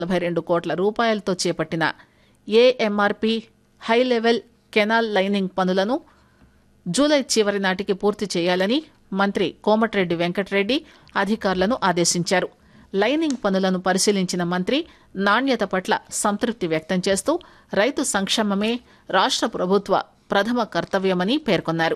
నలభై రెండు కోట్ల రూపాయలతో చేపట్టిన AMRP high level canal lining పనులను జూలై చివరి నాటికి పూర్తి చేయాలని మంత్రి కోమటిరెడ్డి వెంకటరెడ్డి అధికారులను ఆదేశించారు లైనింగ్ పనులను పరిశీలించిన మంత్రి నాణ్యత పట్ల సంతృప్తి వ్యక్తం చేస్తూ రైతు సంక్షేమమే రాష్ట్ర ప్రభుత్వ ప్రథమ కర్తవ్యమని పేర్కొన్నారు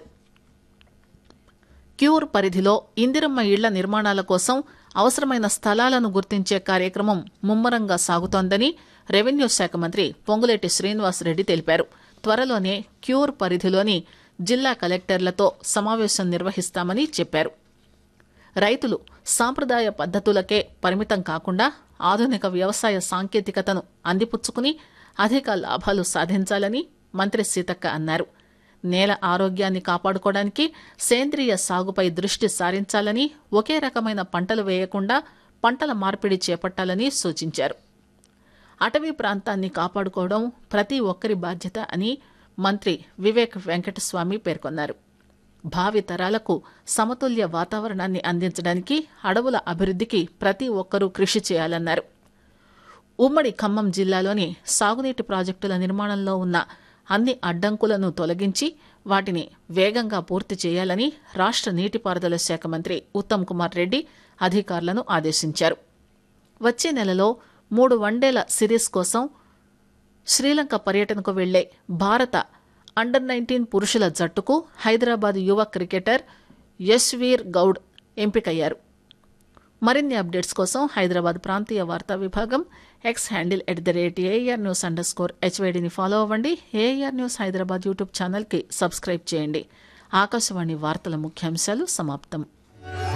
క్యూర్ పరిధిలో ఇందిరమ్మ ఇళ్ల నిర్మాణాల కోసం అవసరమైన స్థలాలను గుర్తించే కార్యక్రమం ముమ్మరంగా సాగుతోందని రెవెన్యూ శాఖ మంత్రి పొంగులేటి శ్రీనివాసరెడ్డి తెలిపారు త్వరలోనే క్యూర్ పరిధిలోని జిల్లా కలెక్టర్లతో సమావేశం నిర్వహిస్తామని చెప్పారు రైతులు సాంప్రదాయ పద్ధతులకే పరిమితం కాకుండా ఆధునిక వ్యవసాయ సాంకేతికతను అందిపుచ్చుకుని అధిక లాభాలు సాధించాలని మంత్రి సీతక్క అన్నారు నేల ఆరోగ్యాన్ని కాపాడుకోవడానికి సేంద్రియ సాగుపై దృష్టి సారించాలని ఒకే రకమైన పంటలు వేయకుండా పంటల మార్పిడి చేపట్టాలని సూచించారు అటవీ ప్రాంతాన్ని కాపాడుకోవడం ప్రతి ఒక్కరి బాధ్యత అని మంత్రి వివేక్ వెంకటస్వామి పేర్కొన్నారు భావి తరాలకు సమతుల్య వాతావరణాన్ని అందించడానికి అడవుల అభివృద్ధికి ప్రతి ఒక్కరూ కృషి చేయాలన్నారు ఉమ్మడి ఖమ్మం జిల్లాలోని సాగునీటి ప్రాజెక్టుల నిర్మాణంలో ఉన్న అన్ని అడ్డంకులను తొలగించి వాటిని వేగంగా పూర్తి చేయాలని రాష్ట్ర నీటిపారుదల శాఖ మంత్రి ఉత్తమ్ కుమార్ రెడ్డి అధికారులను ఆదేశించారు వచ్చే నెలలో మూడు వన్డేల సిరీస్ కోసం శ్రీలంక పర్యటనకు వెళ్లే భారత అండర్ నైన్టీన్ పురుషుల జట్టుకు హైదరాబాద్ యువ క్రికెటర్ యశ్వీర్ గౌడ్ ఎంపికయ్యారు మరిన్ని అప్డేట్స్ కోసం హైదరాబాద్ ప్రాంతీయ వార్తా విభాగం X handle at the rate AR news under score హెచ్వైడిని ఫాలో అవ్వండి ఏఆర్ న్యూస్ హైదరాబాద్ యూట్యూబ్ ఛానల్కి సబ్స్క్రైబ్ చేయండి ఆకాశవాణి వార్తల ముఖ్యాంశాలు సమాప్తం